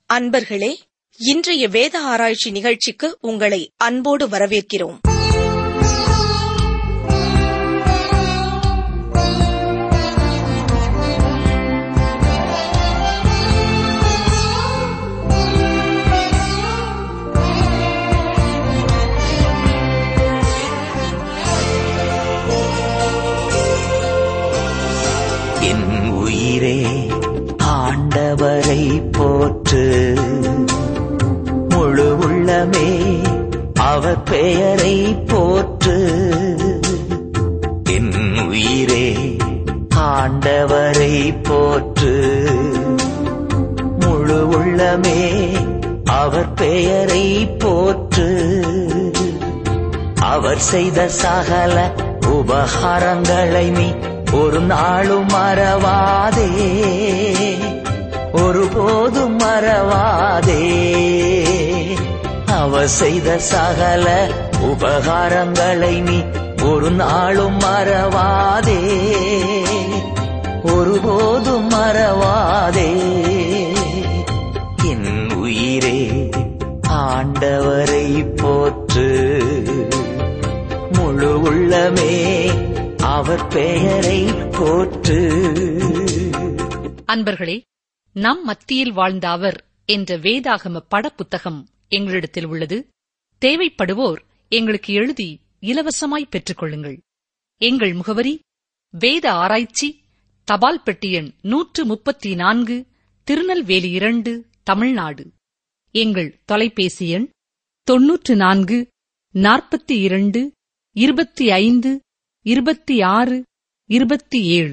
அன்பர்களே இன்றைய வேத ஆராய்ச்சி நிகழ்ச்சிக்கு உங்களை அன்போடு வரவேற்கிறோம் என் உயிரே ஆண்டவரை போற்று முழு உள்ளமே அவர் பெயரை போற்று என் உயிரே ஆண்டவரை போற்று முழு உள்ளமே அவர் பெயரை போற்று அவர் செய்த சகல உபகாரங்களை நீ ஒரு நாளும் மறவாதே ஒருபோதும் மறவாதே அவர் செய்த சகல உபகாரங்களை நீ ஒரு நாளும் மறவாதே ஒருபோதும் மறவாதே என் உயிரே ஆண்டவரை போற்று முழு உள்ளமே அவர் பெயரை போற்று அன்பர்களே நம் மத்தியில் வாழ்ந்த அவர் என்ற வேதாகம படப்புத்தகம் எங்களிடத்தில் உள்ளது தேவைப்படுவோர் எங்களுக்கு எழுதி இலவசமாய் பெற்றுக் கொள்ளுங்கள் எங்கள் முகவரி வேத ஆராய்ச்சி தபால் பெட்டி எண் நூற்று முப்பத்தி நான்கு திருநெல்வேலி இரண்டு தமிழ்நாடு எங்கள் தொலைபேசி எண் தொன்னூற்று நான்கு நாற்பத்தி இரண்டு இருபத்தி ஐந்து இருபத்தி ஆறு இருபத்தி ஏழு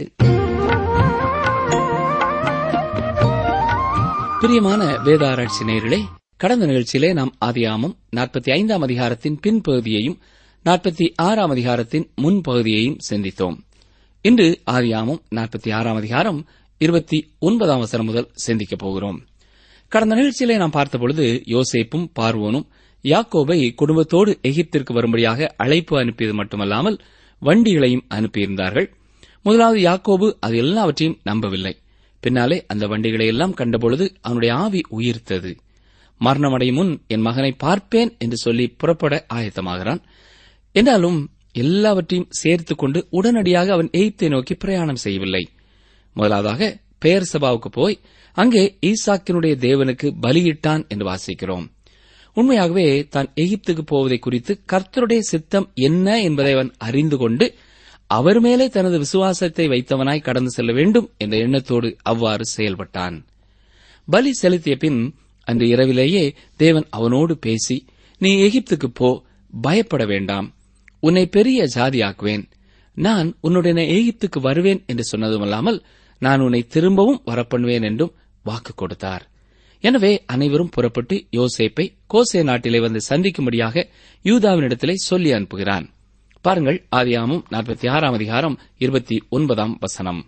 பிரியமான வேத ஆராய்ச்சி நேயர்களே கடந்த நிகழ்ச்சியிலே நாம் ஆதியாமம் நாற்பத்தி ஐந்தாம் அதிகாரத்தின் பின்பகுதியையும் நாற்பத்தி ஆறாம் அதிகாரத்தின் முன்பகுதியையும் சிந்தித்தோம் இன்று ஆதியாமம் நாற்பத்தி ஆறாம் அதிகாரம் இருபத்தி ஒன்பதாம் வசனம் முதல் சிந்திக்கப் போகிறோம் கடந்த நிகழ்ச்சியிலே நாம் பார்த்தபொழுது யோசேப்பும் பார்வோனும் யாக்கோபை குடும்பத்தோடு எகிப்திற்கு வரும்படியாக அழைப்பு அனுப்பியது மட்டுமல்லாமல் வண்டிகளையும் அனுப்பியிருந்தார்கள் முதலாவது யாக்கோபு அது எல்லாவற்றையும் நம்பவில்லை பின்னாலே அந்த வண்டிகளை எல்லாம் கண்டபொழுது அவனுடைய ஆவி உயிர்த்தது மரணமடையும் முன் என் மகனை பார்ப்பேன் என்று சொல்லி புறப்பட ஆயத்தமாகிறான் என்றாலும் எல்லாவற்றையும் சேர்த்துக் கொண்டு உடனடியாக அவன் எய்த்தை நோக்கி பிரயாணம் செய்யவில்லை முதலாவதாக பெயர் சபாவுக்கு போய் அங்கே ஈசாக்கினுடைய தேவனுக்கு பலியிட்டான் என்று வாசிக்கிறோம் உண்மையாகவே தான் எகிப்துக்கு போவதை குறித்து கர்த்தருடைய சித்தம் என்ன என்பதை அவன் அறிந்து கொண்டு அவர் மேலே தனது விசுவாசத்தை வைத்தவனாய் கடந்து செல்ல வேண்டும் என்ற எண்ணத்தோடு அவ்வாறு செயல்பட்டான் பலி செலுத்திய பின் அன்று இரவிலேயே தேவன் அவனோடு பேசி நீ எகிப்துக்கு போ பயப்பட வேண்டாம் உன்னை பெரிய ஜாதியாக்குவேன் நான் உன்னுடைய எகிப்துக்கு வருவேன் என்று சொன்னதுமல்லாமல் நான் உன்னை திரும்பவும் வரப்பண்ணுவேன் என்றும் வாக்கு கொடுத்தார் எனவே அனைவரும் புறப்பட்டு யோசேப்பை கோசே நாட்டிலே வந்து சந்திக்கும்படியாக யூதாவினிடத்திலே சொல்லி அனுப்புகிறான் பாருங்கள் ஆதியாமும் நாற்பத்தி ஆறாம் அதிகாரம் இருபத்தி ஒன்பதாம் வசனம்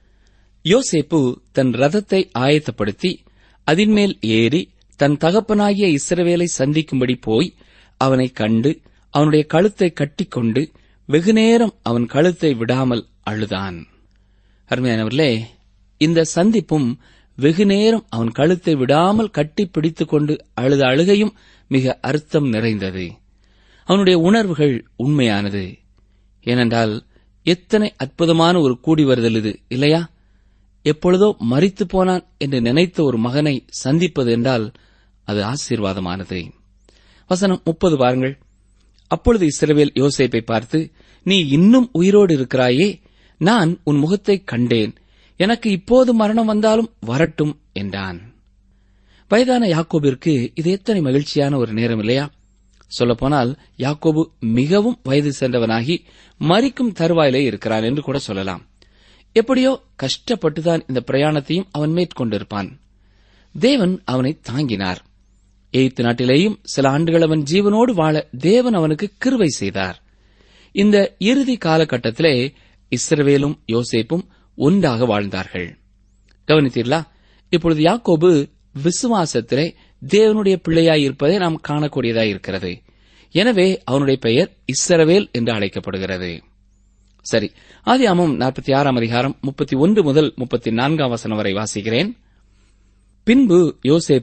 யோசேப்பு தன் ரதத்தை ஆயத்தப்படுத்தி அதின்மேல் ஏறி தன் தகப்பனாகிய இஸ்ரவேலை சந்திக்கும்படி போய் அவனை கண்டு அவனுடைய கழுத்தை கட்டிக்கொண்டு வெகுநேரம் அவன் கழுத்தை விடாமல் அழுதான் அருமையானவர்களே இந்த சந்திப்பும் வெகுநேரம் அவன் கழுத்தை விடாமல் கட்டி பிடித்துக் கொண்டு அழுத அழுகையும் மிக அர்த்தம் நிறைந்தது அவனுடைய உணர்வுகள் உண்மையானது ஏனென்றால் எத்தனை அற்புதமான ஒரு கூடி வருதல் இது இல்லையா எப்பொழுதோ மறித்து போனான் என்று நினைத்த ஒரு மகனை சந்திப்பது என்றால் அது ஆசீர்வாதமானது வசனம் முப்பது பாருங்கள் அப்பொழுது இஸ்ரவேல் யோசேப்பை பார்த்து நீ இன்னும் உயிரோடு இருக்கிறாயே நான் உன் முகத்தைக் கண்டேன் எனக்கு இப்போது மரணம் வந்தாலும் வரட்டும் என்றான் வயதான யாக்கோபிற்கு இது எத்தனை மகிழ்ச்சியான ஒரு நேரம் இல்லையா சொல்லப்போனால் யாக்கோபு மிகவும் வயது சென்றவனாகி மறிக்கும் தருவாயிலே இருக்கிறான் என்று கூட சொல்லலாம் எப்படியோ கஷ்டப்பட்டுதான் இந்த பிரயாணத்தையும் அவன் மேற்கொண்டிருப்பான் தேவன் அவனை தாங்கினார் எய்த்து நாட்டிலேயும் சில ஆண்டுகள் அவன் ஜீவனோடு வாழ தேவன் அவனுக்கு கிருவை செய்தார் இந்த இறுதி காலகட்டத்திலே இஸ்ரவேலும் யோசேப்பும் ஒன்றாக வாழ்ந்தார்கள் கவனித்தீர்களா இப்பொழுது யாக்கோபு விசுவாசத்திலே தேவனுடைய பிள்ளையாய் இருப்பதை நாம் காணக்கூடியதாய் இருக்கிறது எனவே அவனுடைய பெயர் இஸ்ரவேல் என்று அழைக்கப்படுகிறது சரி ஆதியாமம் நாற்பத்தி ஆறாம் அதிகாரம் முப்பத்தி ஒன்று முதல் முப்பத்தி நான்காம் வசனம் வரை வாசிக்கிறேன் பின்பு யோசேப்பு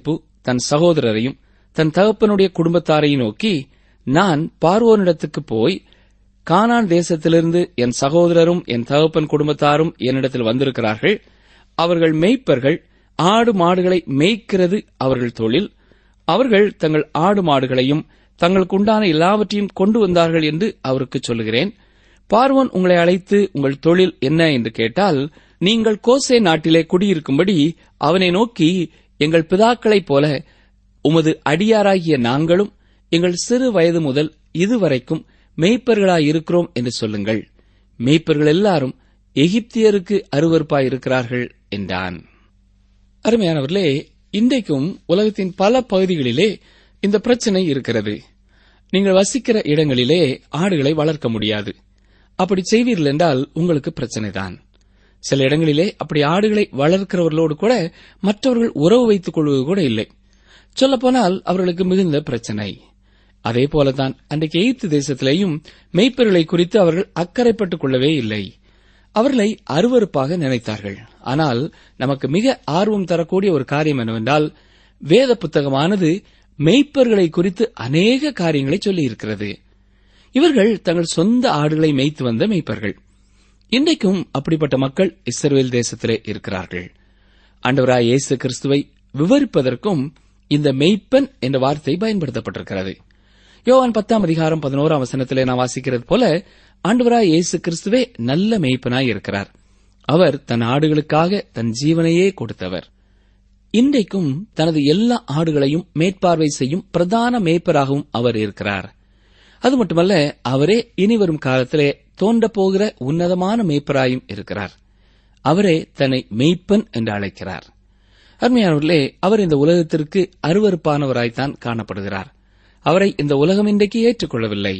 தன் சகோதரரையும் தன் தகப்பனுடைய குடும்பத்தாரையும் நோக்கி நான் பார்வோனிடத்துக்கு போய் கானான் தேசத்திலிருந்து என் சகோதரரும் என் தகப்பன் குடும்பத்தாரும் என்னிடத்தில் வந்திருக்கிறார்கள் அவர்கள் மேய்ப்பர்கள் ஆடு மாடுகளை மேய்க்கிறது அவர்கள் தொழில் அவர்கள் தங்கள் ஆடு மாடுகளையும் தங்களுக்கு உண்டான எல்லாவற்றையும் கொண்டு வந்தார்கள் என்று அவருக்கு சொல்லுகிறேன் பார்வோன் உங்களை அழைத்து உங்கள் தொழில் என்ன என்று கேட்டால் நீங்கள் கோசே நாட்டிலே குடியிருக்கும்படி அவனை நோக்கி எங்கள் பிதாக்களைப் போல உமது அடியாராகிய நாங்களும் எங்கள் சிறு வயது முதல் இதுவரைக்கும் மேய்ப்பர்களாயிருக்கிறோம் என்று சொல்லுங்கள் மேய்ப்பர்கள் எல்லாரும் எகிப்தியருக்கு அருவருப்பாயிருக்கிறார்கள் என்றான் அருமையானவர்களே இன்றைக்கும் உலகத்தின் பல பகுதிகளிலே இந்த பிரச்சனை இருக்கிறது நீங்கள் வசிக்கிற இடங்களிலே ஆடுகளை வளர்க்க முடியாது அப்படி செய்வீர்கள் என்றால் உங்களுக்கு பிரச்சனைதான் சில இடங்களிலே அப்படி ஆடுகளை வளர்க்கிறவர்களோடு கூட மற்றவர்கள் உறவு வைத்துக் கொள்வது கூட இல்லை சொல்லப்போனால் அவர்களுக்கு மிகுந்த பிரச்சனை அதே போலதான் அன்றைக்கு எய்த்து தேசத்திலேயும் மெய்ப்பர்களை குறித்து அவர்கள் அக்கறைப்பட்டுக் கொள்ளவே இல்லை அவர்களை அருவருப்பாக நினைத்தார்கள் ஆனால் நமக்கு மிக ஆர்வம் தரக்கூடிய ஒரு காரியம் என்னவென்றால் வேத புத்தகமானது மெய்ப்பர்களை குறித்து அநேக காரியங்களை சொல்லியிருக்கிறது இவர்கள் தங்கள் சொந்த ஆடுகளை மேய்த்து வந்த மெய்ப்பர்கள் இன்றைக்கும் அப்படிப்பட்ட மக்கள் இஸ்ரேல் தேசத்திலே இருக்கிறார்கள் ஆண்டவராய் இயேசு கிறிஸ்துவை விவரிப்பதற்கும் இந்த மெய்ப்பன் என்ற வார்த்தை பயன்படுத்தப்பட்டிருக்கிறது யோவான் பத்தாம் அதிகாரம் பதினோராம் வசனத்திலே நான் வாசிக்கிறது போல ஆண்டவராய் இயேசு கிறிஸ்துவே நல்ல மெய்ப்பனாய் இருக்கிறார் அவர் தன் ஆடுகளுக்காக தன் ஜீவனையே கொடுத்தவர் இன்றைக்கும் தனது எல்லா ஆடுகளையும் மேற்பார்வை செய்யும் பிரதான மேய்ப்பராகவும் அவர் இருக்கிறார் அது மட்டுமல்ல அவரே இனிவரும் காலத்திலே தோன்றப் போகிற உன்னதமான மேய்ப்பராயும் இருக்கிறார் அவரே தன்னை மெய்ப்பன் என்று அழைக்கிறார் அருமையானவர்களே அவர் இந்த உலகத்திற்கு அருவருப்பானவராய்த்தான் காணப்படுகிறார் அவரை இந்த உலகம் இன்றைக்கு ஏற்றுக்கொள்ளவில்லை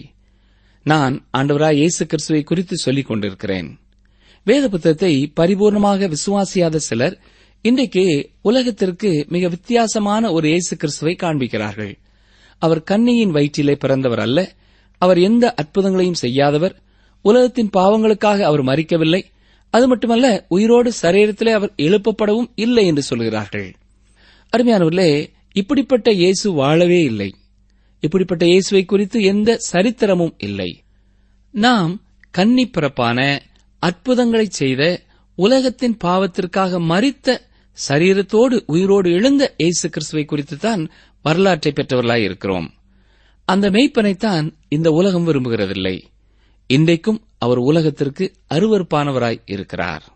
நான் ஆண்டவராய் இயேசு கிறிஸ்துவை குறித்து சொல்லிக் கொண்டிருக்கிறேன் வேத புத்தகத்தை பரிபூர்ணமாக விசுவாசியாத சிலர் இன்றைக்கு உலகத்திற்கு மிக வித்தியாசமான ஒரு இயேசு கிறிஸ்துவை காண்பிக்கிறார்கள் அவர் கன்னியின் வயிற்றிலே பிறந்தவர் அல்ல அவர் எந்த அற்புதங்களையும் செய்யாதவர் உலகத்தின் பாவங்களுக்காக அவர் மறிக்கவில்லை அது மட்டுமல்ல உயிரோடு சரீரத்திலே அவர் எழுப்பப்படவும் இல்லை என்று சொல்கிறார்கள் அருமையானவர்களே இப்படிப்பட்ட இயேசு வாழவே இல்லை இப்படிப்பட்ட இயேசுவை குறித்து எந்த சரித்திரமும் இல்லை நாம் கன்னி பிறப்பான அற்புதங்களை செய்த உலகத்தின் பாவத்திற்காக மறித்த சரீரத்தோடு உயிரோடு எழுந்த இயேசு கிறிஸ்துவை குறித்துத்தான் வரலாற்றை பெற்றவர்களாய் இருக்கிறோம் அந்த மெய்ப்பனைத்தான் இந்த உலகம் விரும்புகிறதில்லை இன்றைக்கும் அவர் உலகத்திற்கு அருவருப்பானவராய் இருக்கிறார்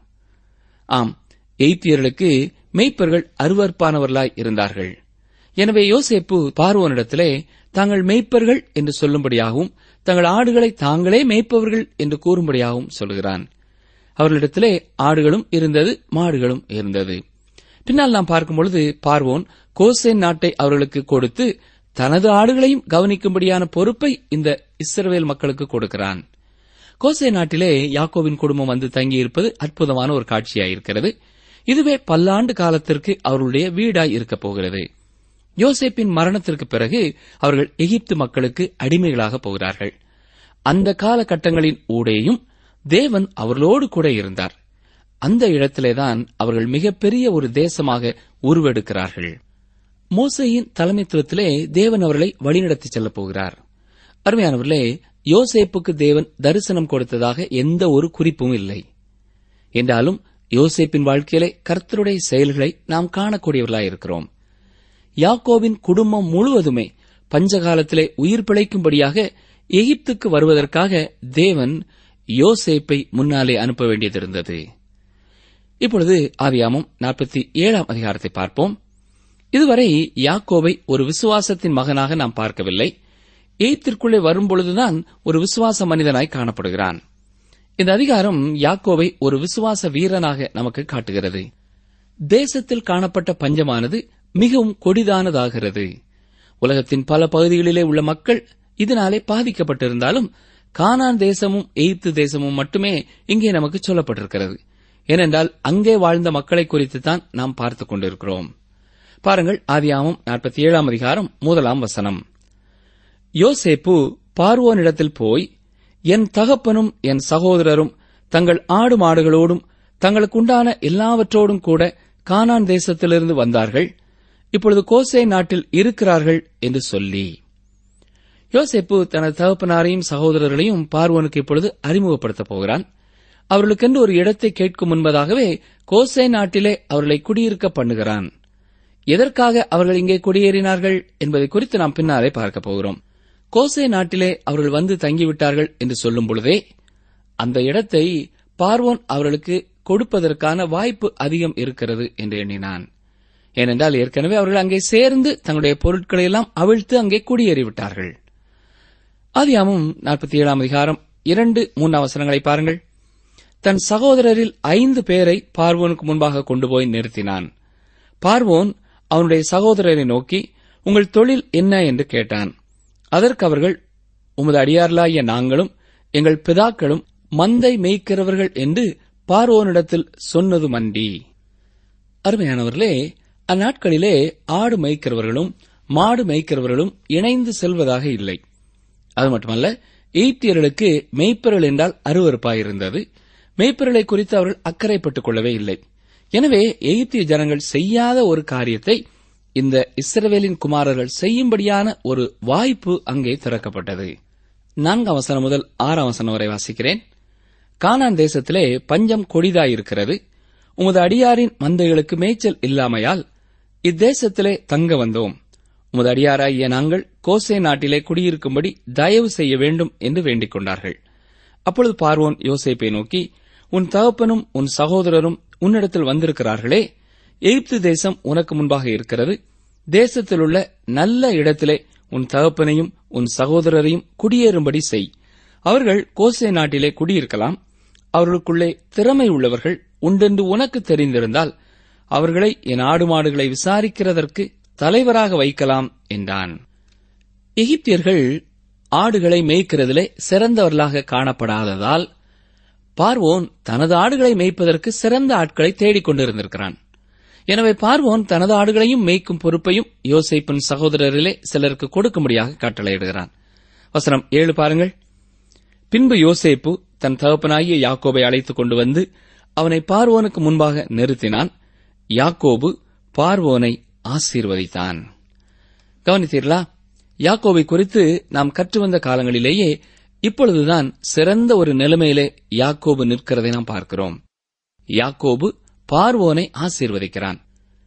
ஆம் எய்த்தியர்களுக்கு மெய்ப்பர்கள் அருவருப்பானவர்களாய் இருந்தார்கள் எனவே யோசேப்பு பார்வோனிடத்திலே தாங்கள் மெய்ப்பர்கள் என்று சொல்லும்படியாகவும் தங்கள் ஆடுகளை தாங்களே மேய்ப்பவர்கள் என்று கூறும்படியாகவும் சொல்கிறான் அவர்களிடத்திலே ஆடுகளும் இருந்தது மாடுகளும் இருந்தது பின்னால் நாம் பார்க்கும் பொழுது பார்வோன் கோசேன் நாட்டை அவர்களுக்கு கொடுத்து தனது ஆடுகளையும் கவனிக்கும்படியான பொறுப்பை இந்த இஸ்ரவேல் மக்களுக்கு கொடுக்கிறான் கோசே நாட்டிலே யாக்கோவின் குடும்பம் வந்து தங்கியிருப்பது அற்புதமான ஒரு காட்சியாயிருக்கிறது இதுவே பல்லாண்டு காலத்திற்கு அவர்களுடைய வீடாய் இருக்கப் போகிறது யோசேப்பின் மரணத்திற்கு பிறகு அவர்கள் எகிப்து மக்களுக்கு அடிமைகளாக போகிறார்கள் அந்த காலகட்டங்களின் ஊடேயும் தேவன் அவர்களோடு கூட இருந்தார் அந்த இடத்திலேதான் அவர்கள் மிகப்பெரிய ஒரு தேசமாக உருவெடுக்கிறார்கள் மோசையின் தலைமைத்துவத்திலே தேவன் அவர்களை வழிநடத்தி செல்லப் போகிறார் அருமையானவர்களே யோசேப்புக்கு தேவன் தரிசனம் கொடுத்ததாக எந்த ஒரு குறிப்பும் இல்லை என்றாலும் யோசேப்பின் வாழ்க்கையிலே கர்த்தருடைய செயல்களை நாம் காணக்கூடியவர்களாயிருக்கிறோம் யாக்கோவின் குடும்பம் முழுவதுமே பஞ்சகாலத்திலே உயிர் பிழைக்கும்படியாக எகிப்துக்கு வருவதற்காக தேவன் யோசேப்பை முன்னாலே அனுப்ப வேண்டியதிருந்தது இப்பொழுது ஆதியாமம் நாற்பத்தி ஏழாம் அதிகாரத்தை பார்ப்போம் இதுவரை யாக்கோவை ஒரு விசுவாசத்தின் மகனாக நாம் பார்க்கவில்லை எய்த்திற்குள்ளே வரும்பொழுதுதான் ஒரு விசுவாச மனிதனாய் காணப்படுகிறான் இந்த அதிகாரம் யாக்கோவை ஒரு விசுவாச வீரனாக நமக்கு காட்டுகிறது தேசத்தில் காணப்பட்ட பஞ்சமானது மிகவும் கொடிதானதாகிறது உலகத்தின் பல பகுதிகளிலே உள்ள மக்கள் இதனாலே பாதிக்கப்பட்டிருந்தாலும் கானான் தேசமும் எய்த்து தேசமும் மட்டுமே இங்கே நமக்கு சொல்லப்பட்டிருக்கிறது ஏனென்றால் அங்கே வாழ்ந்த மக்களை குறித்து தான் நாம் பார்த்துக் கொண்டிருக்கிறோம் பாருங்கள் ஆதியாமம் நாற்பத்தி ஏழாம் அதிகாரம் முதலாம் வசனம் யோசேப்பு பார்வோனிடத்தில் போய் என் தகப்பனும் என் சகோதரரும் தங்கள் ஆடு மாடுகளோடும் தங்களுக்குண்டான எல்லாவற்றோடும் கூட கானான் தேசத்திலிருந்து வந்தார்கள் இப்பொழுது கோசே நாட்டில் இருக்கிறார்கள் என்று சொல்லி யோசேப்பு தனது தகப்பனாரையும் சகோதரர்களையும் பார்வோனுக்கு இப்பொழுது அறிமுகப்படுத்தப் போகிறான் அவர்களுக்கென்று ஒரு இடத்தை கேட்கும் முன்பதாகவே கோசே நாட்டிலே அவர்களை குடியிருக்க பண்ணுகிறான் எதற்காக அவர்கள் இங்கே குடியேறினார்கள் என்பதை குறித்து நாம் பின்னாலே பார்க்கப் போகிறோம் கோசே நாட்டிலே அவர்கள் வந்து தங்கிவிட்டார்கள் என்று சொல்லும் பொழுதே அந்த இடத்தை பார்வோன் அவர்களுக்கு கொடுப்பதற்கான வாய்ப்பு அதிகம் இருக்கிறது என்று எண்ணினான் ஏனென்றால் ஏற்கனவே அவர்கள் அங்கே சேர்ந்து தங்களுடைய பொருட்களை எல்லாம் அவிழ்த்து அங்கே குடியேறிவிட்டார்கள் ஆதியாமும் நாற்பத்தி ஏழாம் அதிகாரம் இரண்டு மூன்று அவசரங்களை பாருங்கள் தன் சகோதரரில் ஐந்து பேரை பார்வோனுக்கு முன்பாக கொண்டு போய் நிறுத்தினான் பார்வோன் அவனுடைய சகோதரரை நோக்கி உங்கள் தொழில் என்ன என்று கேட்டான் அதற்கு அவர்கள் உமது அடியார்களாகிய நாங்களும் எங்கள் பிதாக்களும் மந்தை மேய்க்கிறவர்கள் என்று பார்வோனிடத்தில் சொன்னதுமன்றி அருமையானவர்களே அந்நாட்களிலே ஆடு மேய்க்கிறவர்களும் மாடு மேய்க்கிறவர்களும் இணைந்து செல்வதாக இல்லை அது மட்டுமல்ல எய்த்தியர்களுக்கு மெய்ப்பொருள் என்றால் அருவறுப்பாயிருந்தது மெய்ப்பொருளை குறித்து அவர்கள் அக்கறைப்பட்டுக் கொள்ளவே இல்லை எனவே எகிப்திய ஜனங்கள் செய்யாத ஒரு காரியத்தை இந்த இஸ்ரவேலின் குமாரர்கள் செய்யும்படியான ஒரு வாய்ப்பு அங்கே திறக்கப்பட்டது நான்காம் வசனம் முதல் ஆறாம் வசனம் வரை வாசிக்கிறேன் கானான் தேசத்திலே பஞ்சம் கொடிதாயிருக்கிறது உமது அடியாரின் மந்தைகளுக்கு மேய்ச்சல் இல்லாமையால் இத்தேசத்திலே தங்க வந்தோம் உமது அடியாராகிய நாங்கள் கோசே நாட்டிலே குடியிருக்கும்படி தயவு செய்ய வேண்டும் என்று வேண்டிக் கொண்டார்கள் அப்பொழுது பார்வோன் யோசேப்பை நோக்கி உன் தகப்பனும் உன் சகோதரரும் உன்னிடத்தில் வந்திருக்கிறார்களே எகிப்து தேசம் உனக்கு முன்பாக இருக்கிறது தேசத்திலுள்ள நல்ல இடத்திலே உன் தகப்பனையும் உன் சகோதரரையும் குடியேறும்படி செய் அவர்கள் கோசே நாட்டிலே குடியிருக்கலாம் அவர்களுக்குள்ளே திறமை உள்ளவர்கள் உண்டென்று உனக்கு தெரிந்திருந்தால் அவர்களை என் ஆடு மாடுகளை விசாரிக்கிறதற்கு தலைவராக வைக்கலாம் என்றான் எகிப்தியர்கள் ஆடுகளை மேய்க்கிறதிலே சிறந்தவர்களாக காணப்படாததால் பார்வோன் தனது ஆடுகளை மேய்ப்பதற்கு சிறந்த ஆட்களை தேடிக் கொண்டிருந்திருக்கிறான் எனவே பார்வோன் தனது ஆடுகளையும் மேய்க்கும் பொறுப்பையும் யோசேப்பின் சகோதரரிலே சிலருக்கு கொடுக்கும்படியாக கட்டளையிடுகிறான் வசனம் ஏழு பாருங்கள் பின்பு யோசேப்பு தன் தகப்பனாகிய யாக்கோபை அழைத்துக் கொண்டு வந்து அவனை பார்வோனுக்கு முன்பாக நிறுத்தினான் யாக்கோபு பார்வோனை ஆசீர்வதித்தான் கவனித்தீர்களா யாக்கோபை குறித்து நாம் கற்று வந்த காலங்களிலேயே இப்பொழுதுதான் சிறந்த ஒரு நிலைமையிலே யாக்கோபு நிற்கிறதை நாம் பார்க்கிறோம் யாக்கோபு பார்வோனை ஆசீர்வதிக்கிறான்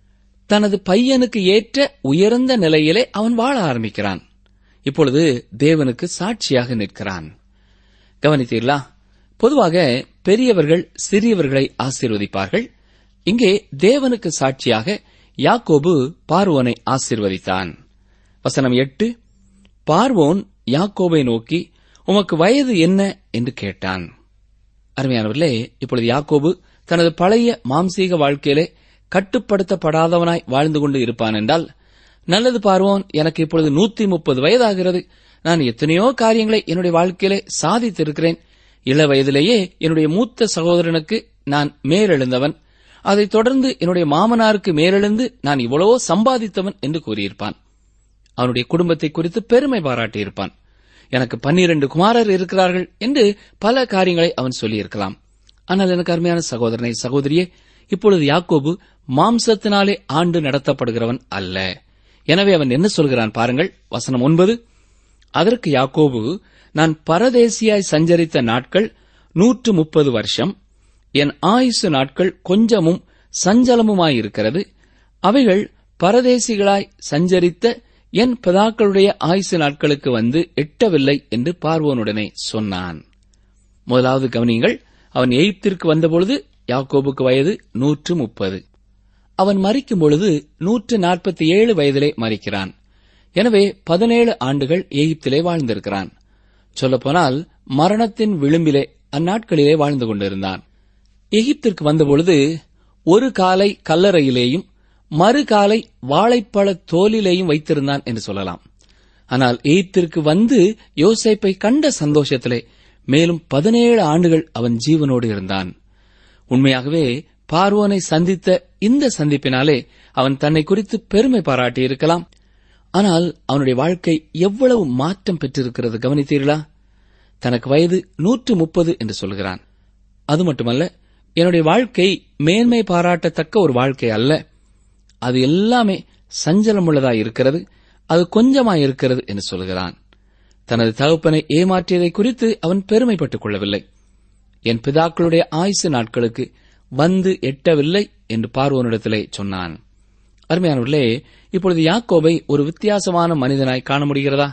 தனது பையனுக்கு ஏற்ற உயர்ந்த நிலையிலே அவன் வாழ ஆரம்பிக்கிறான் இப்பொழுது தேவனுக்கு சாட்சியாக நிற்கிறான் கவனித்தீர்களா பொதுவாக பெரியவர்கள் சிறியவர்களை ஆசீர்வதிப்பார்கள் இங்கே தேவனுக்கு சாட்சியாக யாக்கோபு பார்வோனை ஆசீர்வதித்தான் வசனம் எட்டு பார்வோன் யாக்கோபை நோக்கி உமக்கு வயது என்ன என்று கேட்டான் அருமையானவர்களே இப்பொழுது யாக்கோபு தனது பழைய மாம்சீக வாழ்க்கையிலே கட்டுப்படுத்தப்படாதவனாய் வாழ்ந்து கொண்டு இருப்பான் என்றால் நல்லது பார்வோன் எனக்கு இப்பொழுது நூத்தி முப்பது வயதாகிறது நான் எத்தனையோ காரியங்களை என்னுடைய வாழ்க்கையிலே சாதித்திருக்கிறேன் இள வயதிலேயே என்னுடைய மூத்த சகோதரனுக்கு நான் மேலெழுந்தவன் அதைத் தொடர்ந்து என்னுடைய மாமனாருக்கு மேலெழுந்து நான் இவ்வளவோ சம்பாதித்தவன் என்று கூறியிருப்பான் அவனுடைய குடும்பத்தை குறித்து பெருமை பாராட்டியிருப்பான் எனக்கு பன்னிரண்டு குமாரர் இருக்கிறார்கள் என்று பல காரியங்களை அவன் சொல்லியிருக்கலாம் ஆனால் எனக்கு அருமையான சகோதரனை சகோதரியே இப்பொழுது யாக்கோபு மாம்சத்தினாலே ஆண்டு நடத்தப்படுகிறவன் அல்ல எனவே அவன் என்ன சொல்கிறான் பாருங்கள் வசனம் ஒன்பது அதற்கு யாக்கோபு நான் பரதேசியாய் சஞ்சரித்த நாட்கள் நூற்று முப்பது வருஷம் என் ஆயுசு நாட்கள் கொஞ்சமும் சஞ்சலமுமாயிருக்கிறது அவைகள் பரதேசிகளாய் சஞ்சரித்த என் பிதாக்களுடைய ஆயுசு நாட்களுக்கு வந்து எட்டவில்லை என்று பார்வோனுடனே சொன்னான் முதலாவது கவனியங்கள் அவன் எய்ப்திற்கு வந்தபொழுது யாக்கோபுக்கு வயது நூற்று முப்பது அவன் மறிக்கும் பொழுது நூற்று நாற்பத்தி ஏழு வயதிலே மறிக்கிறான் எனவே பதினேழு ஆண்டுகள் எகிப்திலே வாழ்ந்திருக்கிறான் சொல்லப்போனால் மரணத்தின் விளிம்பிலே அந்நாட்களிலே வாழ்ந்து கொண்டிருந்தான் எகிப்திற்கு வந்தபொழுது ஒரு காலை கல்லறையிலேயும் மறு காலை வாழைப்பழ தோலிலேயும் வைத்திருந்தான் என்று சொல்லலாம் ஆனால் எகிப்திற்கு வந்து யோசேப்பை கண்ட சந்தோஷத்திலே மேலும் பதினேழு ஆண்டுகள் அவன் ஜீவனோடு இருந்தான் உண்மையாகவே பார்வோனை சந்தித்த இந்த சந்திப்பினாலே அவன் தன்னை குறித்து பெருமை பாராட்டியிருக்கலாம் ஆனால் அவனுடைய வாழ்க்கை எவ்வளவு மாற்றம் பெற்றிருக்கிறது கவனித்தீர்களா தனக்கு வயது நூற்று முப்பது என்று சொல்கிறான் அது மட்டுமல்ல என்னுடைய வாழ்க்கை மேன்மை பாராட்டத்தக்க ஒரு வாழ்க்கை அல்ல அது எல்லாமே சஞ்சலமுள்ளதாய் இருக்கிறது அது கொஞ்சமாய் இருக்கிறது என்று சொல்கிறான் தனது தகப்பனை ஏமாற்றியதை குறித்து அவன் பெருமைப்பட்டுக் கொள்ளவில்லை என் பிதாக்களுடைய ஆயுசு நாட்களுக்கு வந்து எட்டவில்லை என்று பார்வோனிடத்திலே சொன்னான் அருமையானவர்களே இப்பொழுது யாக்கோபை ஒரு வித்தியாசமான மனிதனாய் காண முடிகிறதா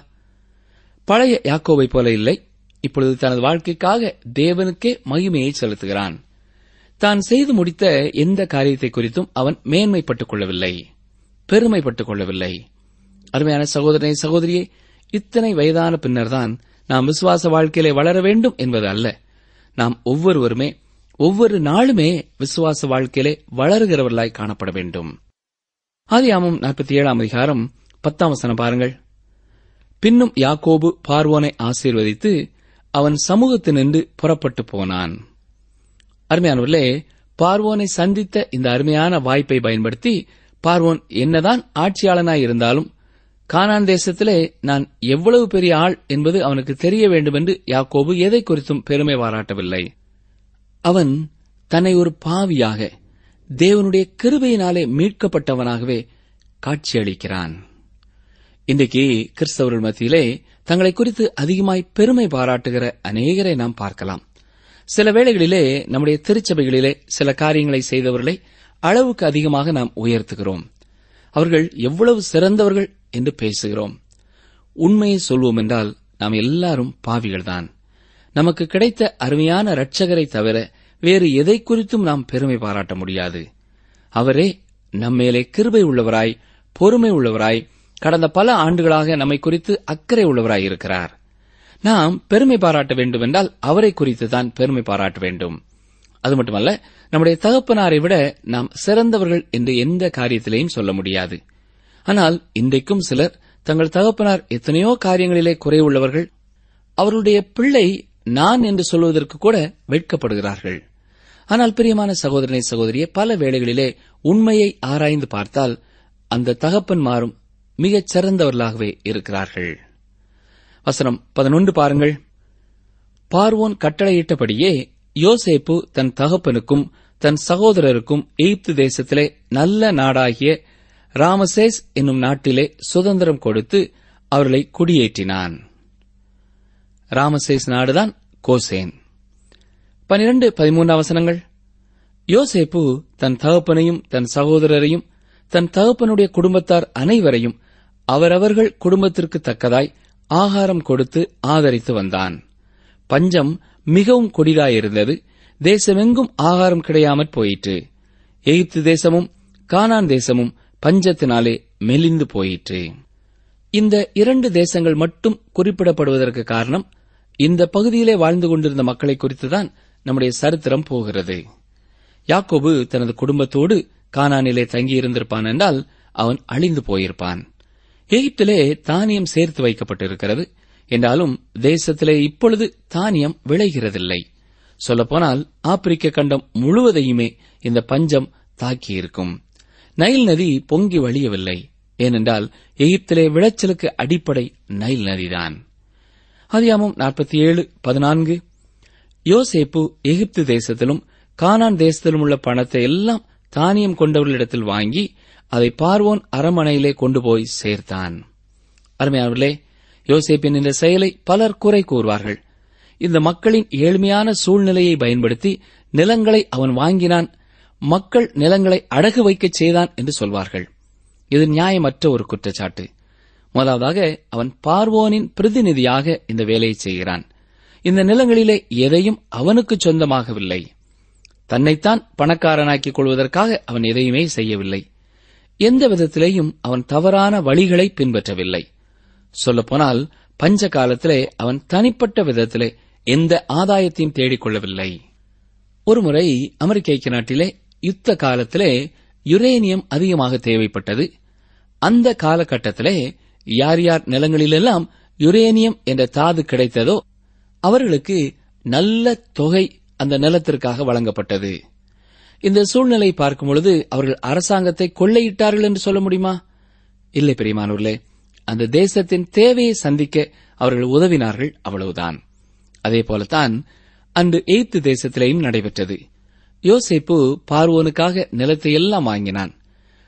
பழைய யாக்கோபை போல இல்லை இப்பொழுது தனது வாழ்க்கைக்காக தேவனுக்கே மகிமையை செலுத்துகிறான் தான் செய்து முடித்த எந்த காரியத்தை குறித்தும் அவன் மேன்மைப்பட்டுக் கொள்ளவில்லை பெருமைப்பட்டுக் கொள்ளவில்லை அருமையான சகோதரனை சகோதரியே இத்தனை வயதான பின்னர்தான் நாம் விசுவாச வாழ்க்கையிலே வளர வேண்டும் என்பது அல்ல நாம் ஒவ்வொருவருமே ஒவ்வொரு நாளுமே விசுவாச வாழ்க்கையிலே வளருகிறவர்களாய் காணப்பட வேண்டும் ஆதியாமம் நாற்பத்தி ஏழாம் அதிகாரம் பத்தாம் வசனம் பாருங்கள் பின்னும் யாக்கோபு பார்வோனை ஆசீர்வதித்து அவன் சமூகத்தினின்று புறப்பட்டு போனான் அருமையானவர்களே பார்வோனை சந்தித்த இந்த அருமையான வாய்ப்பை பயன்படுத்தி பார்வோன் என்னதான் ஆட்சியாளனாய் இருந்தாலும் கானான் தேசத்திலே நான் எவ்வளவு பெரிய ஆள் என்பது அவனுக்கு தெரிய வேண்டும் என்று யாக்கோபு எதை குறித்தும் பெருமை பாராட்டவில்லை அவன் தன்னை ஒரு பாவியாக தேவனுடைய கிருபையினாலே மீட்கப்பட்டவனாகவே காட்சியளிக்கிறான் இன்றைக்கு கிறிஸ்தவர்கள் மத்தியிலே தங்களை குறித்து அதிகமாய் பெருமை பாராட்டுகிற அநேகரை நாம் பார்க்கலாம் சில வேளைகளிலே நம்முடைய திருச்சபைகளிலே சில காரியங்களை செய்தவர்களை அளவுக்கு அதிகமாக நாம் உயர்த்துகிறோம் அவர்கள் எவ்வளவு சிறந்தவர்கள் என்று பேசுகிறோம் உண்மையை சொல்வோம் என்றால் நாம் எல்லாரும் பாவிகள்தான் நமக்கு கிடைத்த அருமையான இரட்சகரை தவிர வேறு எதை குறித்தும் நாம் பெருமை பாராட்ட முடியாது அவரே நம்மேலே கிருபை உள்ளவராய் பொறுமை உள்ளவராய் கடந்த பல ஆண்டுகளாக நம்மை குறித்து அக்கறை உள்ளவராய் இருக்கிறார் நாம் பெருமை பாராட்ட வேண்டும் என்றால் அவரை குறித்து தான் பெருமை பாராட்ட வேண்டும் அது மட்டுமல்ல நம்முடைய தகப்பனாரை விட நாம் சிறந்தவர்கள் என்று எந்த காரியத்திலேயும் சொல்ல முடியாது ஆனால் இன்றைக்கும் சிலர் தங்கள் தகப்பனார் எத்தனையோ காரியங்களிலே குறைவுள்ளவர்கள் அவர்களுடைய பிள்ளை நான் என்று சொல்வதற்கு கூட வெட்கப்படுகிறார்கள் ஆனால் பிரியமான சகோதரனை சகோதரியே பல வேளைகளிலே உண்மையை ஆராய்ந்து பார்த்தால் அந்த தகப்பன்மாரும் மிகச் சிறந்தவர்களாகவே இருக்கிறார்கள் வசனம் பதினொன்று பாருங்கள் பார்வோன் கட்டளையிட்டபடியே யோசேப்பு தன் தகப்பனுக்கும் தன் சகோதரருக்கும் எகிப்து தேசத்திலே நல்ல நாடாகிய ராமசேஸ் என்னும் நாட்டிலே சுதந்திரம் கொடுத்து அவர்களை குடியேற்றினான் ராமசேஸ் நாடுதான் கோசேன் பனிரண்டு பதிமூன்று வசனங்கள் யோசேப்பு தன் தகப்பனையும் தன் சகோதரரையும் தன் தகப்பனுடைய குடும்பத்தார் அனைவரையும் அவரவர்கள் குடும்பத்திற்கு தக்கதாய் ஆகாரம் கொடுத்து ஆதரித்து வந்தான் பஞ்சம் மிகவும் கொடிதாயிருந்தது தேசமெங்கும் ஆகாரம் கிடையாமற் போயிற்று எகிப்து தேசமும் கானான் தேசமும் பஞ்சத்தினாலே மெலிந்து போயிற்று இந்த இரண்டு தேசங்கள் மட்டும் குறிப்பிடப்படுவதற்கு காரணம் இந்த பகுதியிலே வாழ்ந்து கொண்டிருந்த மக்களை குறித்துதான் நம்முடைய சரித்திரம் போகிறது யாக்கோபு தனது குடும்பத்தோடு கானானிலே தங்கியிருந்திருப்பான் என்றால் அவன் அழிந்து போயிருப்பான் எகிப்திலே தானியம் சேர்த்து வைக்கப்பட்டிருக்கிறது என்றாலும் தேசத்திலே இப்பொழுது தானியம் விளைகிறதில்லை சொல்லப்போனால் ஆப்பிரிக்க கண்டம் முழுவதையுமே இந்த பஞ்சம் தாக்கியிருக்கும் நைல் நதி பொங்கி வழியவில்லை ஏனென்றால் எகிப்திலே விளைச்சலுக்கு அடிப்படை நைல் நதிதான் அதியாமம் நாற்பத்தி ஏழு பதினான்கு யோசேப்பு எகிப்து தேசத்திலும் கானான் தேசத்திலும் உள்ள பணத்தை எல்லாம் தானியம் கொண்டவர்களிடத்தில் வாங்கி அதை பார்வோன் அரமனையிலே கொண்டு போய் சேர்த்தான் அருமையானவர்களே யோசேப்பின் இந்த செயலை பலர் குறை கூறுவார்கள் இந்த மக்களின் ஏழ்மையான சூழ்நிலையை பயன்படுத்தி நிலங்களை அவன் வாங்கினான் மக்கள் நிலங்களை அடகு வைக்கச் செய்தான் என்று சொல்வார்கள் இது நியாயமற்ற ஒரு குற்றச்சாட்டு முதலாவதாக அவன் பார்வோனின் பிரதிநிதியாக இந்த வேலையை செய்கிறான் இந்த நிலங்களிலே எதையும் அவனுக்கு சொந்தமாகவில்லை தன்னைத்தான் பணக்காரனாக்கிக் கொள்வதற்காக அவன் எதையுமே செய்யவில்லை எந்த விதத்திலேயும் அவன் தவறான வழிகளை பின்பற்றவில்லை சொல்லப்போனால் பஞ்ச காலத்திலே அவன் தனிப்பட்ட விதத்திலே எந்த ஆதாயத்தையும் தேடிக் கொள்ளவில்லை ஒருமுறை அமெரிக்க ஐக்கிய நாட்டிலே யுத்த காலத்திலே யுரேனியம் அதிகமாக தேவைப்பட்டது அந்த காலகட்டத்திலே யார் யார் நிலங்களிலெல்லாம் யுரேனியம் என்ற தாது கிடைத்ததோ அவர்களுக்கு நல்ல தொகை அந்த நிலத்திற்காக வழங்கப்பட்டது இந்த சூழ்நிலை பார்க்கும் பொழுது அவர்கள் அரசாங்கத்தை கொள்ளையிட்டார்கள் என்று சொல்ல முடியுமா இல்லை பெரியமானவர்களே அந்த தேசத்தின் தேவையை சந்திக்க அவர்கள் உதவினார்கள் அவ்வளவுதான் அதே போலத்தான் அன்று எய்த்து தேசத்திலேயும் நடைபெற்றது யோசேப்பு பார்வோனுக்காக நிலத்தை எல்லாம் வாங்கினான்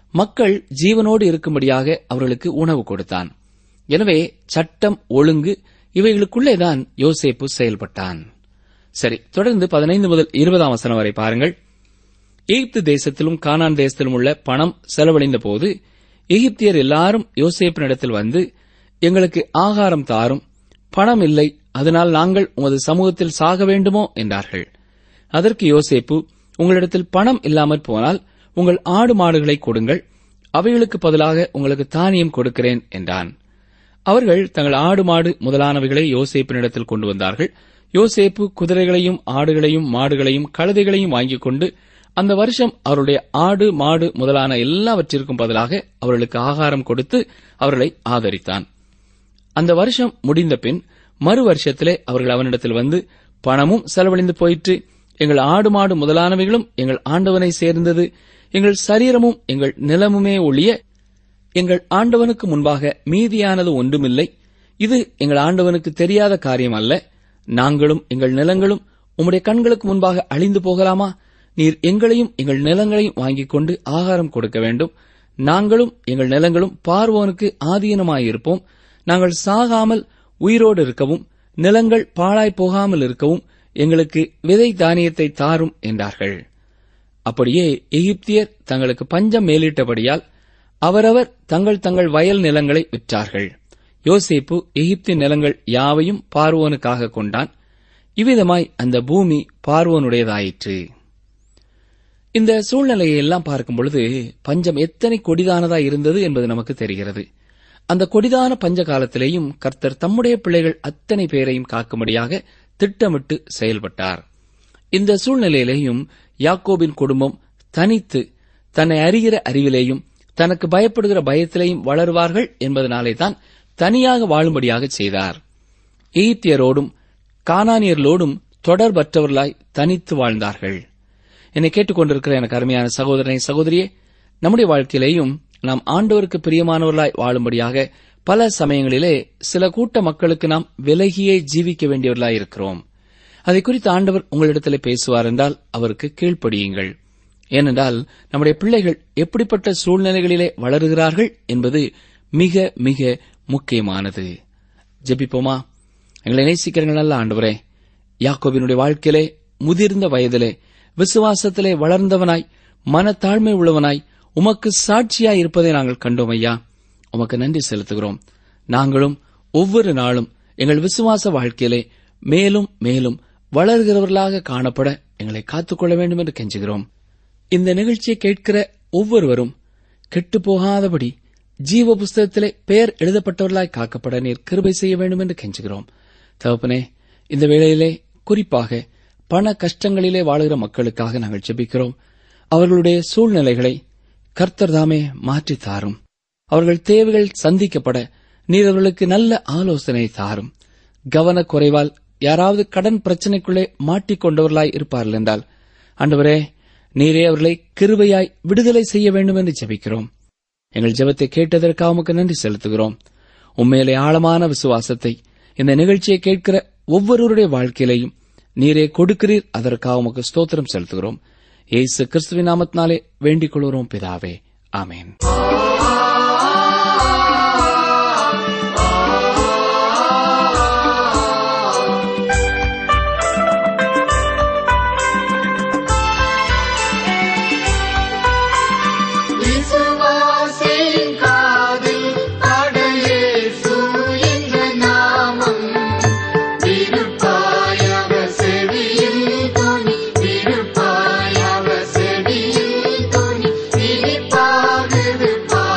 மக்கள் ஜீவனோடு இருக்கும்படியாக அவர்களுக்கு உணவு கொடுத்தான் எனவே சட்டம் ஒழுங்கு இவைகளுக்குள்ளேதான் யோசேப்பு செயல்பட்டான் சரி தொடர்ந்து பதினைந்து முதல் இருபதாம் வசனம் வரை பாருங்கள் எகிப்து தேசத்திலும் கானான் தேசத்திலும் உள்ள பணம் செலவழிந்த போது எகிப்தியர் எல்லாரும் யோசேப்பினிடத்தில் வந்து எங்களுக்கு ஆகாரம் தாரும் பணம் இல்லை அதனால் நாங்கள் உமது சமூகத்தில் சாக வேண்டுமோ என்றார்கள் அதற்கு யோசேப்பு உங்களிடத்தில் பணம் இல்லாமற் போனால் உங்கள் ஆடு மாடுகளை கொடுங்கள் அவைகளுக்கு பதிலாக உங்களுக்கு தானியம் கொடுக்கிறேன் என்றான் அவர்கள் தங்கள் ஆடு மாடு முதலானவைகளை யோசேப்பினிடத்தில் கொண்டு வந்தார்கள் யோசேப்பு குதிரைகளையும் ஆடுகளையும் மாடுகளையும் கழுதைகளையும் வாங்கிக் கொண்டு அந்த வருஷம் அவருடைய ஆடு மாடு முதலான எல்லாவற்றிற்கும் பதிலாக அவர்களுக்கு ஆகாரம் கொடுத்து அவர்களை ஆதரித்தான் அந்த வருஷம் முடிந்த பின் மறு வருஷத்திலே அவர்கள் அவனிடத்தில் வந்து பணமும் செலவழிந்து போயிற்று எங்கள் ஆடு மாடு முதலானவைகளும் எங்கள் ஆண்டவனை சேர்ந்தது எங்கள் சரீரமும் எங்கள் நிலமுமே ஒழிய எங்கள் ஆண்டவனுக்கு முன்பாக மீதியானது ஒன்றுமில்லை இது எங்கள் ஆண்டவனுக்கு தெரியாத காரியம் அல்ல நாங்களும் எங்கள் நிலங்களும் உம்முடைய கண்களுக்கு முன்பாக அழிந்து போகலாமா நீர் எங்களையும் எங்கள் நிலங்களையும் வாங்கிக் கொண்டு ஆகாரம் கொடுக்க வேண்டும் நாங்களும் எங்கள் நிலங்களும் பார்வோனுக்கு ஆதீனமாயிருப்போம் நாங்கள் சாகாமல் உயிரோடு இருக்கவும் நிலங்கள் பாழாய் போகாமல் இருக்கவும் எங்களுக்கு விதை தானியத்தை தாரும் என்றார்கள் அப்படியே எகிப்தியர் தங்களுக்கு பஞ்சம் மேலிட்டபடியால் அவரவர் தங்கள் தங்கள் வயல் நிலங்களை விற்றார்கள் யோசேப்பு எகிப்தின் நிலங்கள் யாவையும் பார்வோனுக்காக கொண்டான் இவ்விதமாய் அந்த பூமி பார்வோனுடையதாயிற்று இந்த சூழ்நிலையை எல்லாம் பார்க்கும் பொழுது பஞ்சம் எத்தனை கொடிதானதா இருந்தது என்பது நமக்கு தெரிகிறது அந்த கொடிதான பஞ்ச காலத்திலேயும் கர்த்தர் தம்முடைய பிள்ளைகள் அத்தனை பேரையும் காக்கும்படியாக திட்டமிட்டு செயல்பட்டார் இந்த சூழ்நிலையிலேயும் யாக்கோபின் குடும்பம் தனித்து தன்னை அறிகிற அறிவிலேயும் தனக்கு பயப்படுகிற பயத்திலேயும் வளருவார்கள் என்பதனாலே தான் தனியாக வாழும்படியாக செய்தார் எகிப்தியரோடும் கானானியர்களோடும் தொடர்பற்றவர்களாய் தனித்து வாழ்ந்தார்கள் என்னை கேட்டுக்கொண்டிருக்கிற எனக்கு அருமையான சகோதரனை சகோதரியே நம்முடைய வாழ்க்கையிலேயும் நாம் ஆண்டவருக்கு பிரியமானவர்களாய் வாழும்படியாக பல சமயங்களிலே சில கூட்ட மக்களுக்கு நாம் விலகியே ஜீவிக்க வேண்டியவர்களாய் இருக்கிறோம் அதை குறித்து ஆண்டவர் உங்களிடத்தில் பேசுவார் என்றால் அவருக்கு கீழ்ப்படியுங்கள் ஏனென்றால் நம்முடைய பிள்ளைகள் எப்படிப்பட்ட சூழ்நிலைகளிலே வளருகிறார்கள் என்பது மிக மிக முக்கியமானது ஜெபிப்போமா எங்களை நேசிக்கிறீர்கள் நல்ல ஆண்டவரே யாக்கோபினுடைய வாழ்க்கையிலே முதிர்ந்த வயதிலே விசுவாசத்திலே வளர்ந்தவனாய் மனத்தாழ்மை உள்ளவனாய் உமக்கு சாட்சியாய் இருப்பதை நாங்கள் கண்டோம் ஐயா உமக்கு நன்றி செலுத்துகிறோம் நாங்களும் ஒவ்வொரு நாளும் எங்கள் விசுவாச வாழ்க்கையிலே மேலும் மேலும் வளர்கிறவர்களாக காணப்பட எங்களை காத்துக்கொள்ள வேண்டும் என்று கெஞ்சுகிறோம் இந்த நிகழ்ச்சியை கேட்கிற ஒவ்வொருவரும் கெட்டுப் போகாதபடி ஜீவ புஸ்தகத்திலே பெயர் எழுதப்பட்டவர்களாய் காக்கப்பட நீர் கிருபை செய்ய வேண்டும் என்று கெஞ்சுகிறோம் தகப்பனே இந்த வேளையிலே குறிப்பாக பண கஷ்டங்களிலே வாழுகிற மக்களுக்காக நாங்கள் ஜெபிக்கிறோம் அவர்களுடைய சூழ்நிலைகளை கர்த்தர் தாமே மாற்றித் தாரும் அவர்கள் தேவைகள் சந்திக்கப்பட நீர் அவர்களுக்கு நல்ல ஆலோசனை தாரும் கவனக்குறைவால் யாராவது கடன் பிரச்சனைக்குள்ளே மாட்டிக்கொண்டவர்களாய் இருப்பார்கள் என்றால் ஆண்டவரே நீரே அவர்களை கிருபையாய் விடுதலை செய்ய வேண்டும் என்று ஜெபிக்கிறோம் எங்கள் ஜெபத்தை கேட்டதற்காக உமக்கு நன்றி செலுத்துகிறோம் உண்மையிலே ஆழமான விசுவாசத்தை இந்த நிகழ்ச்சியை கேட்கிற ஒவ்வொருவருடைய வாழ்க்கையிலையும் நீரே கொடுக்கிறீர் அதற்காக உமக்கு ஸ்தோத்திரம் செலுத்துகிறோம் ஏசு கிறிஸ்துவின் நாமத்தினாலே வேண்டிக் கொள்கிறோம் பிதாவே ஆமேன் விசுவாசின் காதில் அடையேசு என்ற நாமம் விருப்பாயவ செவியில் துணி விருப்பாயவ செவியில் துணி விழிப்பாகுது பா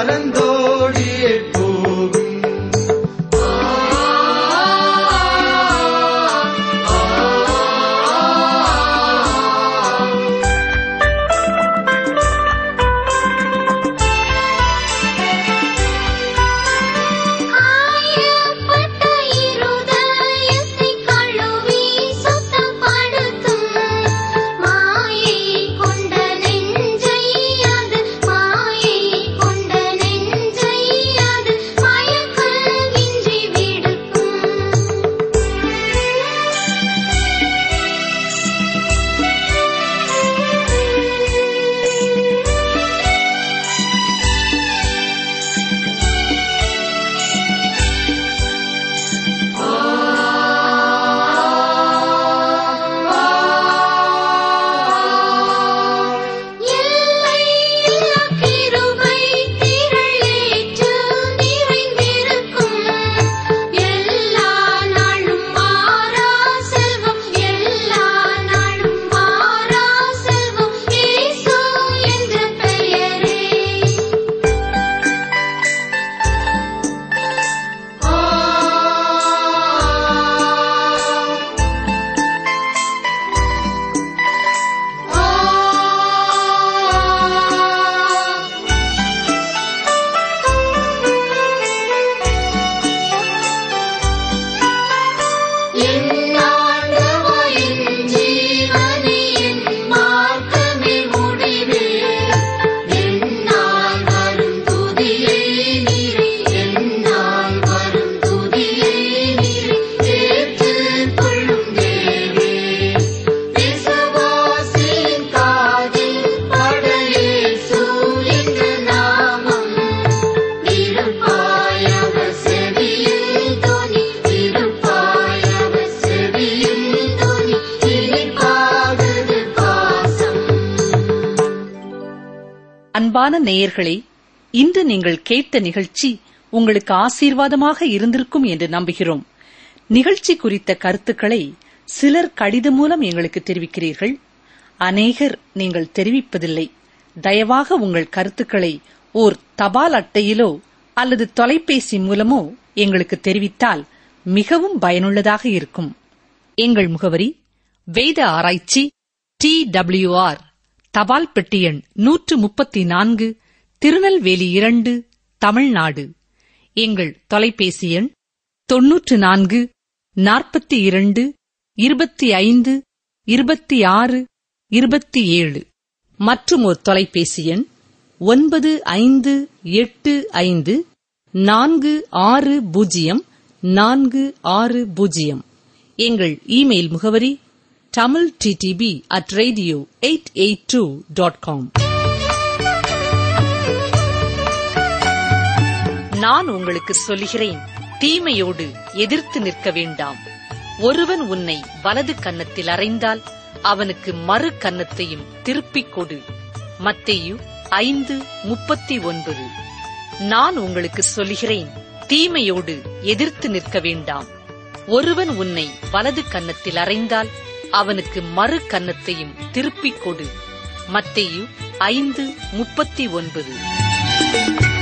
பறந்தோடியே போகும் காயப்பட்ட இருதயத்தை கழுவி சுத்தப்படுத்தும் மாயை கொண்ட நெஞ்சை அது மாயை கொண்ட நெஞ்சை அது மயக்கம் இன்றி விடுக்கும் எல்லை இல்லா கிருபை திரளேற்று நிறைந்திருக்கும் எல்லா நாளும் மாறா செல்வம் எல்லா நாளும் மாறா செல்வம் இயேசு என்ற பெயரே என் ஆண்டவா என் ஜீவனே என் மார்க்கமே முடிவே என்னால் வரும் துதியை நீரே என்னால் வரும் துதியை நீரே ஏற்றுக் கொள்ளும் தேவே விசுவாசியின் காதில் படையேசு என்ற நாமம் இருப்பாயாக செவியில் தொனி இருப்பாயாக செவியில் தொனி இனிப்பாகுது பாசம் அன்பான நேயர்களே இன்று நீங்கள் கேட்ட நிகழ்ச்சி உங்களுக்கு ஆசீர்வாதமாக இருந்திருக்கும் என்று நம்புகிறோம் நிகழ்ச்சி குறித்த கருத்துக்களை சிலர் கடிதம் மூலம் எங்களுக்கு தெரிவிக்கிறீர்கள் அநேகர் நீங்கள் தெரிவிப்பதில்லை தயவாக உங்கள் கருத்துக்களை ஓர் தபால் அட்டையிலோ அல்லது தொலைபேசி மூலமோ எங்களுக்கு தெரிவித்தால் மிகவும் பயனுள்ளதாக இருக்கும் எங்கள் முகவரி வேத ஆராய்ச்சி டி டபிள்யூஆர் தபால் பெட்டி எண் நூற்று முப்பத்தி நான்கு திருநெல்வேலி இரண்டு தமிழ்நாடு எங்கள் தொலைபேசி எண் தொன்னூற்று நான்கு நாற்பத்தி இரண்டு இருபத்தி ஐந்து இருபத்தி ஆறு இருபத்தி ஏழு மற்றும் ஒரு தொலைபேசி எண் ஒன்பது ஐந்து எட்டு ஐந்து நான்கு ஆறு பூஜ்ஜியம் நான்கு ஆறு பூஜ்ஜியம் எங்கள் இமெயில் முகவரி Tamil DTP at radio eight eight two dot com நான் உங்களுக்கு சொல்லுகிறேன் தீமையோடு எதிர்த்து நிற்க வேண்டாம் ஒருவன் உன்னை வலது கன்னத்தில் அறைந்தால் அவனுக்கு மறு கன்னத்தையும் திருப்பிக் கொடு மத்தேயு ஐந்து முப்பத்தி ஒன்பது நான் உங்களுக்கு சொல்லுகிறேன் தீமையோடு எதிர்த்து நிற்க வேண்டாம் ஒருவன் உன்னை வலது கன்னத்தில் அறைந்தால் அவனுக்கு மறு கன்னத்தையும் திருப்பிக் கொடு மத்தேயு ஐந்து முப்பத்தி ஒன்பது